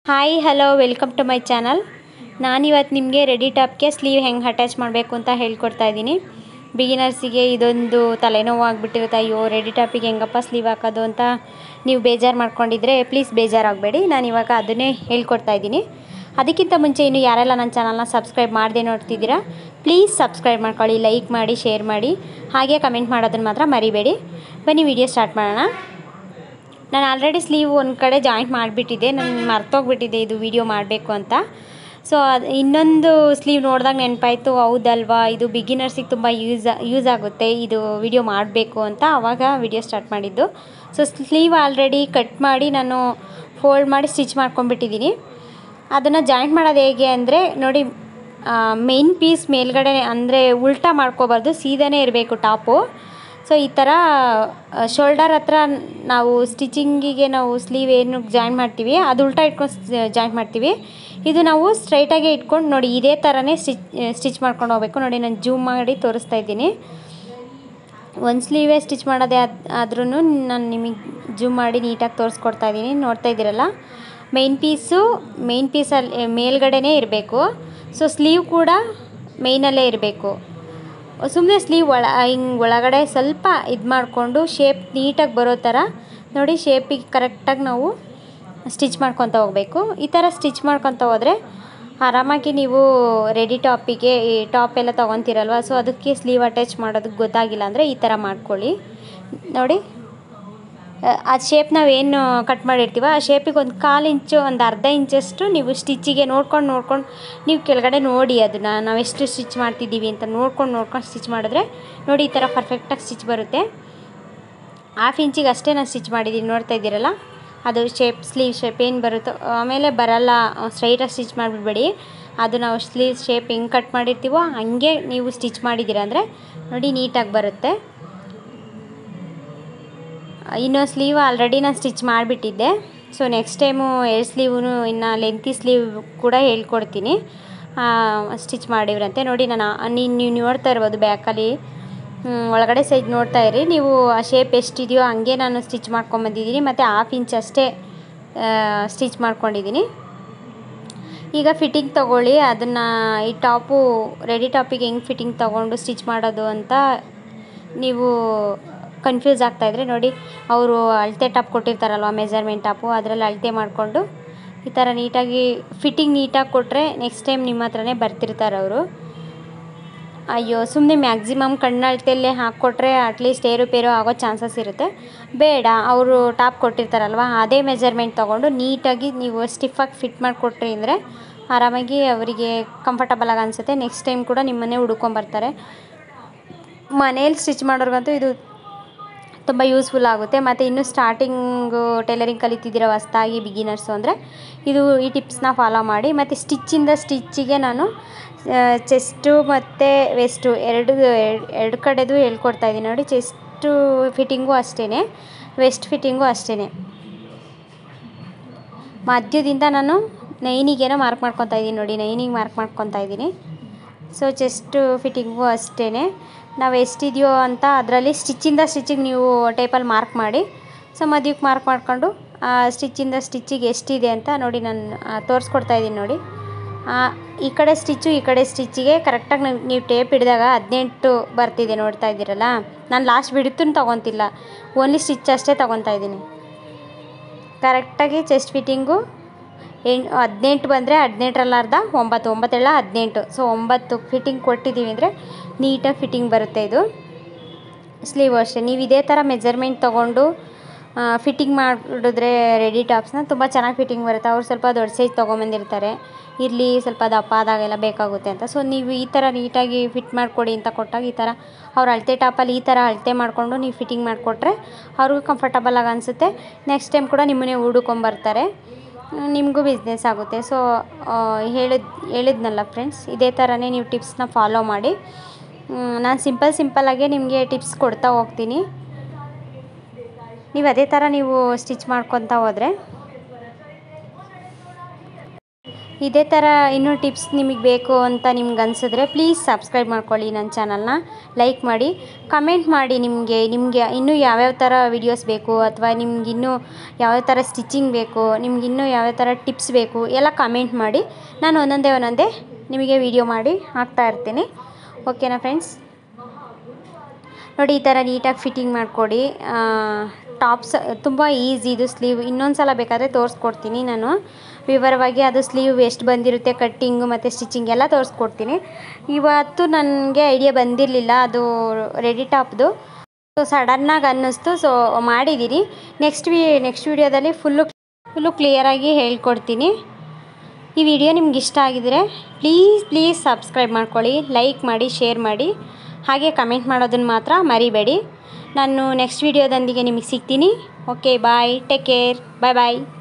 hi hello welcome to my channel ನಾನಿವತ್ತು ನಿಮಗೆ ready ಟಾಪ್ಗೆ ಸ್ಲೀವ್ ಹೆಂಗೆ ಅಟ್ಯಾಚ್ ಮಾಡಬೇಕು ಅಂತ ಹೇಳ್ಕೊಡ್ತಾ ಇದ್ದೀನಿ ಬಿಗಿನರ್ಸಿಗೆ ಇದೊಂದು ತಲೆನೋವು ಆಗಿಬಿಟ್ಟಿರುತ್ತೆ ಅಯ್ಯೋ ರೆಡಿ ಟಾಪಿಗೆ ಹೆಂಗಪ್ಪ ಸ್ಲೀವ್ ಹಾಕೋದು ಅಂತ ನೀವು ಬೇಜಾರು ಮಾಡ್ಕೊಂಡಿದ್ರೆ ಪ್ಲೀಸ್ ಬೇಜಾರಾಗಬೇಡಿ ನಾನು ಇವಾಗ ಅದನ್ನೇ ಹೇಳ್ಕೊಡ್ತಾ ಇದ್ದೀನಿ ಅದಕ್ಕಿಂತ ಮುಂಚೆ ಇನ್ನು ಯಾರೆಲ್ಲ ನನ್ನ ಚಾನಲ್ನ ಸಬ್ಸ್ಕ್ರೈಬ್ ಮಾಡದೆ ನೋಡ್ತಿದ್ದೀರಾ ಪ್ಲೀಸ್ ಸಬ್ಸ್ಕ್ರೈಬ್ ಮಾಡ್ಕೊಳ್ಳಿ ಲೈಕ್ ಮಾಡಿ ಶೇರ್ ಮಾಡಿ ಹಾಗೆ ಕಮೆಂಟ್ ಮಾಡೋದನ್ನು ಮಾತ್ರ ಮರಿಬೇಡಿ ಬನ್ನಿ ವಿಡಿಯೋ ಸ್ಟಾರ್ಟ್ ಮಾಡೋಣ ನಾನು ಆಲ್ರೆಡಿ ಸ್ಲೀವ್ ಒಂದು ಕಡೆ ಜಾಯಿಂಟ್ ಮಾಡಿಬಿಟ್ಟಿದ್ದೆ ನಾನು ಮರ್ತೋಗ್ಬಿಟ್ಟಿದ್ದೆ ಇದು ವಿಡಿಯೋ ಮಾಡಬೇಕು ಅಂತ ಸೊ ಅದು ಇನ್ನೊಂದು ಸ್ಲೀವ್ ನೋಡಿದಾಗ ನೆನಪಾಯಿತು ಹೌದಲ್ವಾ ಇದು ಬಿಗಿನರ್ಸಿಗೆ ತುಂಬ ಯೂಸ್ ಯೂಸ್ ಆಗುತ್ತೆ ಇದು ವಿಡಿಯೋ ಮಾಡಬೇಕು ಅಂತ ಆವಾಗ ವಿಡಿಯೋ ಸ್ಟಾರ್ಟ್ ಮಾಡಿದ್ದು ಸೊ ಸ್ಲೀವ್ ಆಲ್ರೆಡಿ ಕಟ್ ಮಾಡಿ ನಾನು ಫೋಲ್ಡ್ ಮಾಡಿ ಸ್ಟಿಚ್ ಮಾಡ್ಕೊಂಡ್ಬಿಟ್ಟಿದ್ದೀನಿ ಅದನ್ನು ಜಾಯಿಂಟ್ ಮಾಡೋದು ಹೇಗೆ ಅಂದರೆ ನೋಡಿ ಮೇನ್ ಪೀಸ್ ಮೇಲ್ಗಡೆ ಅಂದರೆ ಉಲ್ಟಾ ಮಾಡ್ಕೋಬಾರ್ದು ಸೀದಾನೇ ಇರಬೇಕು ಟಾಪು ಸೊ ಈ ಥರ ಶೋಲ್ಡರ್ ಹತ್ರ ನಾವು ಸ್ಟಿಚಿಂಗಿಗೆ ನಾವು ಸ್ಲೀವ್ ಏನು ಜಾಯಿನ್ ಮಾಡ್ತೀವಿ ಅದು ಉಲ್ಟಾ ಇಟ್ಕೊಂಡು ಜಾಯಿಂಟ್ ಮಾಡ್ತೀವಿ ಇದು ನಾವು ಸ್ಟ್ರೈಟಾಗೆ ಇಟ್ಕೊಂಡು ನೋಡಿ ಇದೇ ಥರನೇ ಸ್ಟಿಚ್ ಸ್ಟಿಚ್ ಮಾಡ್ಕೊಂಡು ಹೋಗ್ಬೇಕು ನೋಡಿ ನಾನು ಜೂಮ್ ಮಾಡಿ ತೋರಿಸ್ತಾ ಇದ್ದೀನಿ ಒಂದು ಸ್ಲೀವೇ ಸ್ಟಿಚ್ ಮಾಡೋದೇ ಆದ್ರೂ ನಾನು ನಿಮಗೆ ಜೂಮ್ ಮಾಡಿ ನೀಟಾಗಿ ತೋರಿಸ್ಕೊಡ್ತಾ ಇದ್ದೀನಿ ನೋಡ್ತಾ ಇದ್ದೀರಲ್ಲ ಮೇನ್ ಪೀಸು ಮೇನ್ ಪೀಸಲ್ಲಿ ಮೇಲ್ಗಡೆನೇ ಇರಬೇಕು ಸೊ ಸ್ಲೀವ್ ಕೂಡ ಮೇಯ್ನಲ್ಲೇ ಇರಬೇಕು ಸುಮ್ಮನೆ ಸ್ಲೀವ್ ಒಳ ಹಿಂಗೆ ಒಳಗಡೆ ಸ್ವಲ್ಪ ಇದು ಮಾಡಿಕೊಂಡು ಶೇಪ್ ನೀಟಾಗಿ ಬರೋ ಥರ ನೋಡಿ ಶೇಪಿಗೆ ಕರೆಕ್ಟಾಗಿ ನಾವು ಸ್ಟಿಚ್ ಮಾಡ್ಕೊತ ಹೋಗಬೇಕು ಈ ಥರ ಸ್ಟಿಚ್ ಮಾಡ್ಕೊತ ಹೋದರೆ ಆರಾಮಾಗಿ ನೀವು ರೆಡಿ ಟಾಪಿಗೆ ಈ ಟಾಪ್ ಎಲ್ಲ ತೊಗೊತೀರಲ್ವ ಸೊ ಅದಕ್ಕೆ ಸ್ಲೀವ್ ಅಟ್ಯಾಚ್ ಮಾಡೋದಕ್ಕೆ ಗೊತ್ತಾಗಿಲ್ಲ ಅಂದರೆ ಈ ಥರ ಮಾಡ್ಕೊಳ್ಳಿ ನೋಡಿ ಆ ಶೇಪ್ ನಾವೇನು ಕಟ್ ಮಾಡಿರ್ತೀವೋ ಆ ಶೇಪಿಗೆ ಒಂದು ಕಾಲು ಇಂಚು ಒಂದು ಅರ್ಧ ಇಂಚಷ್ಟು ನೀವು ಸ್ಟಿಚ್ಚಿಗೆ ನೋಡ್ಕೊಂಡು ನೋಡ್ಕೊಂಡು ನೀವು ಕೆಳಗಡೆ ನೋಡಿ ಅದನ್ನು ನಾವು ಎಷ್ಟು ಸ್ಟಿಚ್ ಮಾಡ್ತಿದ್ದೀವಿ ಅಂತ ನೋಡ್ಕೊಂಡು ನೋಡ್ಕೊಂಡು ಸ್ಟಿಚ್ ಮಾಡಿದ್ರೆ ನೋಡಿ ಈ ಥರ ಪರ್ಫೆಕ್ಟಾಗಿ ಸ್ಟಿಚ್ ಬರುತ್ತೆ ಹಾಫ್ ಇಂಚಿಗೆ ಅಷ್ಟೇ ನಾನು ಸ್ಟಿಚ್ ಮಾಡಿದ್ದೀನಿ ನೋಡ್ತಾ ಇದ್ದೀರಲ್ಲ ಅದು ಶೇಪ್ ಸ್ಲೀವ್ ಶೇಪ್ ಏನು ಬರುತ್ತೋ ಆಮೇಲೆ ಬರಲ್ಲ ಸ್ಟ್ರೈಟಾಗಿ ಸ್ಟಿಚ್ ಮಾಡಿಬಿಡ್ಬೇಡಿ ಅದು ನಾವು ಸ್ಲೀವ್ ಶೇಪ್ ಹೆಂಗೆ ಕಟ್ ಮಾಡಿರ್ತೀವೋ ಹಂಗೆ ನೀವು ಸ್ಟಿಚ್ ಮಾಡಿದ್ದೀರ ಅಂದರೆ ನೋಡಿ ನೀಟಾಗಿ ಬರುತ್ತೆ ಇನ್ನೊಂದು ಸ್ಲೀವ್ ಆಲ್ರೆಡಿ ನಾನು ಸ್ಟಿಚ್ ಮಾಡಿಬಿಟ್ಟಿದ್ದೆ ಸೊ ನೆಕ್ಸ್ಟ್ ಟೈಮು ಎರಡು ಸ್ಲೀವು ಇನ್ನು ಲೆಂತಿ ಸ್ಲೀವ್ ಕೂಡ ಹೇಳ್ಕೊಡ್ತೀನಿ ಸ್ಟಿಚ್ ಮಾಡಿವ್ರಂತೆ ನೋಡಿ ನಾನು ನೀನು ನೀವು ನೋಡ್ತಾ ಇರ್ಬೋದು ಬ್ಯಾಕಲ್ಲಿ ಒಳಗಡೆ ಸೈಜ್ ನೋಡ್ತಾ ಇರಿ ನೀವು ಆ ಶೇಪ್ ಎಷ್ಟಿದೆಯೋ ಹಂಗೆ ನಾನು ಸ್ಟಿಚ್ ಮಾಡ್ಕೊಂಬಂದಿದ್ದೀನಿ ಮತ್ತು ಹಾಫ್ ಇಂಚ್ ಅಷ್ಟೇ ಸ್ಟಿಚ್ ಮಾಡ್ಕೊಂಡಿದ್ದೀನಿ ಈಗ ಫಿಟ್ಟಿಂಗ್ ತೊಗೊಳ್ಳಿ ಅದನ್ನು ಈ ಟಾಪು ರೆಡಿ ಟಾಪಿಗೆ ಹೆಂಗೆ ಫಿಟ್ಟಿಂಗ್ ತೊಗೊಂಡು ಸ್ಟಿಚ್ ಮಾಡೋದು ಅಂತ ನೀವು ಕನ್ಫ್ಯೂಸ್ ಆಗ್ತಾಯಿದ್ರೆ ನೋಡಿ ಅವರು ಅಳತೆ ಟಾಪ್ ಕೊಟ್ಟಿರ್ತಾರಲ್ವ ಮೆಜರ್ಮೆಂಟ್ ಟಾಪು ಅದರಲ್ಲಿ ಅಳತೆ ಮಾಡಿಕೊಂಡು ಈ ಥರ ನೀಟಾಗಿ ಫಿಟ್ಟಿಂಗ್ ನೀಟಾಗಿ ಕೊಟ್ಟರೆ ನೆಕ್ಸ್ಟ್ ಟೈಮ್ ನಿಮ್ಮ ಹತ್ರನೇ ಬರ್ತಿರ್ತಾರೆ ಅವರು ಅಯ್ಯೋ ಸುಮ್ಮನೆ ಮ್ಯಾಕ್ಸಿಮಮ್ ಕಣ್ಣಳತೆಯಲ್ಲೇ ಹಾಕ್ಕೊಟ್ರೆ ಅಟ್ಲೀಸ್ಟ್ ಏರುಪೇರು ಆಗೋ ಚಾನ್ಸಸ್ ಇರುತ್ತೆ ಬೇಡ ಅವರು ಟಾಪ್ ಕೊಟ್ಟಿರ್ತಾರಲ್ವ ಅದೇ ಮೆಜರ್ಮೆಂಟ್ ತೊಗೊಂಡು ನೀಟಾಗಿ ನೀವು ಸ್ಟಿಫಾಗಿ ಫಿಟ್ ಮಾಡಿಕೊಟ್ರಿ ಅಂದರೆ ಆರಾಮಾಗಿ ಅವರಿಗೆ ಕಂಫರ್ಟಬಲಾಗಿ ಅನಿಸುತ್ತೆ ನೆಕ್ಸ್ಟ್ ಟೈಮ್ ಕೂಡ ನಿಮ್ಮನ್ನೇ ಹುಡ್ಕೊಂಬರ್ತಾರೆ ಮನೇಲಿ ಸ್ಟಿಚ್ ಮಾಡೋರ್ಗಂತೂ ಇದು ತುಂಬ ಯೂಸ್ಫುಲ್ ಆಗುತ್ತೆ ಮತ್ತು ಇನ್ನೂ ಸ್ಟಾರ್ಟಿಂಗು ಟೈಲರಿಂಗ್ ಕಲಿತಿದ್ದೀರ ಹೊಸ್ದಾಗಿ ಬಿಗಿನರ್ಸು ಅಂದರೆ ಇದು ಈ ಟಿಪ್ಸ್ನ ಫಾಲೋ ಮಾಡಿ ಮತ್ತು ಸ್ಟಿಚ್ಚಿಂದ ಸ್ಟಿಚ್ಚಿಗೆ ನಾನು ಚೆಸ್ಟು ಮತ್ತು ವೆಸ್ಟು ಎರಡು ಎರಡು ಕಡೆದು ಹೇಳ್ಕೊಡ್ತಾ ಇದ್ದೀನಿ ನೋಡಿ ಚೆಸ್ಟು ಫಿಟ್ಟಿಂಗು ಅಷ್ಟೇ ವೆಸ್ಟ್ ಫಿಟ್ಟಿಂಗು ಅಷ್ಟೇ ಮಧ್ಯದಿಂದ ನಾನು ನೈನಿಗೇನೋ ಮಾರ್ಕ್ ಮಾಡ್ಕೊತಾ ಇದ್ದೀನಿ ನೋಡಿ ನೈನಿಗೆ ಮಾರ್ಕ್ ಮಾಡ್ಕೊತಾ ಇದ್ದೀನಿ ಸೊ ಚೆಸ್ಟು ಫಿಟ್ಟಿಂಗು ಅಷ್ಟೇ ನಾವು ಎಷ್ಟಿದೆಯೋ ಅಂತ ಅದರಲ್ಲಿ ಸ್ಟಿಚ್ಚಿಂದ ಸ್ಟಿಚ್ಚಿಗೆ ನೀವು ಟೇಪಲ್ಲಿ ಮಾರ್ಕ್ ಮಾಡಿ ಸೊ ಮಧ್ಯಕ್ಕೆ ಮಾರ್ಕ್ ಮಾಡಿಕೊಂಡು ಸ್ಟಿಚ್ಚಿಂದ ಸ್ಟಿಚ್ಚಿಗೆ ಎಷ್ಟಿದೆ ಅಂತ ನೋಡಿ ನಾನು ತೋರಿಸ್ಕೊಡ್ತಾ ಇದ್ದೀನಿ ನೋಡಿ ಈ ಕಡೆ ಸ್ಟಿಚ್ಚು ಈ ಕಡೆ ಸ್ಟಿಚ್ಚಿಗೆ ಕರೆಕ್ಟಾಗಿ ನೀವು ನೀವು ಟೇಪ್ ಹಿಡಿದಾಗ ಹದಿನೆಂಟು ಬರ್ತಿದೆ ನೋಡ್ತಾ ಇದ್ದೀರಲ್ಲ ನಾನು ಲಾಸ್ಟ್ ಬಿಡುತ್ತೂ ತೊಗೊತಿಲ್ಲ ಓನ್ಲಿ ಸ್ಟಿಚ್ ಅಷ್ಟೇ ತೊಗೊತಾ ಇದ್ದೀನಿ ಕರೆಕ್ಟಾಗಿ ಚೆಸ್ಟ್ ಫಿಟ್ಟಿಂಗು ಎಂಟು ಹದಿನೆಂಟು ಬಂದರೆ ಹದಿನೆಂಟರಲ್ಲಿ ಅರ್ಧ ಒಂಬತ್ತು ಒಂಬತ್ತೆಲ್ಲ ಹದಿನೆಂಟು ಸೊ ಒಂಬತ್ತು ಫಿಟ್ಟಿಂಗ್ ಕೊಟ್ಟಿದ್ದೀವಿ ಅಂದರೆ ನೀಟಾಗಿ ಫಿಟ್ಟಿಂಗ್ ಬರುತ್ತೆ ಇದು ಸ್ಲೀವ್ ಅಷ್ಟೇ ನೀವು ಇದೇ ಥರ ಮೆಜರ್ಮೆಂಟ್ ತೊಗೊಂಡು ಫಿಟ್ಟಿಂಗ್ ಮಾಡಿದ್ರೆ ರೆಡಿ ಟಾಪ್ಸ್ನ ತುಂಬ ಚೆನ್ನಾಗಿ ಫಿಟ್ಟಿಂಗ್ ಬರುತ್ತೆ ಅವ್ರು ಸ್ವಲ್ಪ ದೊಡ್ಡ ಸೈಜ್ ತೊಗೊಂಬಂದಿರ್ತಾರೆ ಇರಲಿ ಸ್ವಲ್ಪ ದಪ್ಪ ಆದಾಗೆಲ್ಲ ಬೇಕಾಗುತ್ತೆ ಅಂತ ಸೊ ನೀವು ಈ ಥರ ನೀಟಾಗಿ ಫಿಟ್ ಮಾಡಿಕೊಡಿ ಅಂತ ಕೊಟ್ಟಾಗ ಈ ಥರ ಅವ್ರು ಅಳತೆ ಟಾಪಲ್ಲಿ ಈ ಥರ ಅಳತೆ ಮಾಡಿಕೊಂಡು ನೀವು ಫಿಟ್ಟಿಂಗ್ ಮಾಡಿಕೊಟ್ರೆ ಅವ್ರಿಗೂ ಕಂಫರ್ಟಬಲಾಗಿ ಅನಿಸುತ್ತೆ ನೆಕ್ಸ್ಟ್ ಟೈಮ್ ಕೂಡ ನಿಮ್ಮನ್ನೇ ಹುಡುಕೊಂಬರ್ತಾರೆ ನಿಮಗೂ ಬಿಸ್ನೆಸ್ ಆಗುತ್ತೆ ಸೊ ಹೇಳಿದ ಹೇಳಿದ್ನಲ್ಲ ಫ್ರೆಂಡ್ಸ್ ಇದೇ ಥರನೇ ನೀವು ಟಿಪ್ಸ್ನ ಫಾಲೋ ಮಾಡಿ ನಾನು ಸಿಂಪಲ್ ಸಿಂಪಲ್ಲಾಗೆ ನಿಮಗೆ ಟಿಪ್ಸ್ ಕೊಡ್ತಾ ಹೋಗ್ತೀನಿ ನೀವು ಅದೇ ಥರ ನೀವು ಸ್ಟಿಚ್ ಮಾಡ್ಕೊತ ಹೋದರೆ ಇದೇ ಥರ ಇನ್ನೂ ಟಿಪ್ಸ್ ನಿಮಗೆ ಬೇಕು ಅಂತ ನಿಮ್ಗೆ ಅನಿಸಿದ್ರೆ ಪ್ಲೀಸ್ ಸಬ್ಸ್ಕ್ರೈಬ್ ಮಾಡ್ಕೊಳ್ಳಿ ನನ್ನ ಚಾನಲ್ನ ಲೈಕ್ ಮಾಡಿ ಕಮೆಂಟ್ ಮಾಡಿ ನಿಮಗೆ ನಿಮಗೆ ಇನ್ನೂ ಯಾವ್ಯಾವ ಥರ ವಿಡಿಯೋಸ್ ಬೇಕು ಅಥವಾ ನಿಮ್ಗೆ ಇನ್ನೂ ಯಾವ್ಯಾವ ಥರ ಸ್ಟಿಚಿಂಗ್ ಬೇಕು ನಿಮ್ಗೆ ಇನ್ನೂ ಯಾವ್ಯಾವ ಥರ ಟಿಪ್ಸ್ ಬೇಕು ಎಲ್ಲ ಕಮೆಂಟ್ ಮಾಡಿ ನಾನು ಒಂದೊಂದೇ ಒಂದೊಂದೇ ನಿಮಗೆ ವಿಡಿಯೋ ಮಾಡಿ ಹಾಕ್ತಾ ಇರ್ತೀನಿ ಓಕೆನಾ ಫ್ರೆಂಡ್ಸ್ ನೋಡಿ ಈ ಥರ ನೀಟಾಗಿ ಫಿಟ್ಟಿಂಗ್ ಮಾಡಿಕೊಡಿ ಟಾಪ್ಸ್ ತುಂಬ ಈಸಿ ಇದು ಸ್ಲೀವ್ ಇನ್ನೊಂದು ಸಲ ಬೇಕಾದರೆ ತೋರಿಸ್ಕೊಡ್ತೀನಿ ನಾನು ವಿವರವಾಗಿ ಅದು ಸ್ಲೀವ್ ಎಷ್ಟು ಬಂದಿರುತ್ತೆ ಕಟ್ಟಿಂಗು ಮತ್ತು ಸ್ಟಿಚಿಂಗ್ ಎಲ್ಲ ತೋರಿಸ್ಕೊಡ್ತೀನಿ ಇವತ್ತು ನನಗೆ ಐಡಿಯಾ ಬಂದಿರಲಿಲ್ಲ ಅದು ರೆಡಿ ಟಾಪ್ದು ಸೊ ಸಡನ್ನಾಗಿ ಅನ್ನಿಸ್ತು ಸೊ ಮಾಡಿದ್ದೀನಿ ನೆಕ್ಸ್ಟ್ ವಿ ನೆಕ್ಸ್ಟ್ ವೀಡಿಯೋದಲ್ಲಿ ಫುಲ್ಲು ಫುಲ್ಲು ಕ್ಲಿಯರಾಗಿ ಹೇಳ್ಕೊಡ್ತೀನಿ ಈ ವಿಡಿಯೋ ನಿಮ್ಗೆ ಇಷ್ಟ ಆಗಿದರೆ ಪ್ಲೀಸ್ ಪ್ಲೀಸ್ ಸಬ್ಸ್ಕ್ರೈಬ್ ಮಾಡ್ಕೊಳ್ಳಿ ಲೈಕ್ ಮಾಡಿ ಶೇರ್ ಮಾಡಿ ಹಾಗೆ ಕಮೆಂಟ್ ಮಾಡೋದನ್ನು ಮಾತ್ರ ಮರಿಬೇಡಿ ನಾನು ನೆಕ್ಸ್ಟ್ ವೀಡಿಯೋದೊಂದಿಗೆ ನಿಮಗೆ ಸಿಗ್ತೀನಿ okay bye take care bye ಬಾಯ್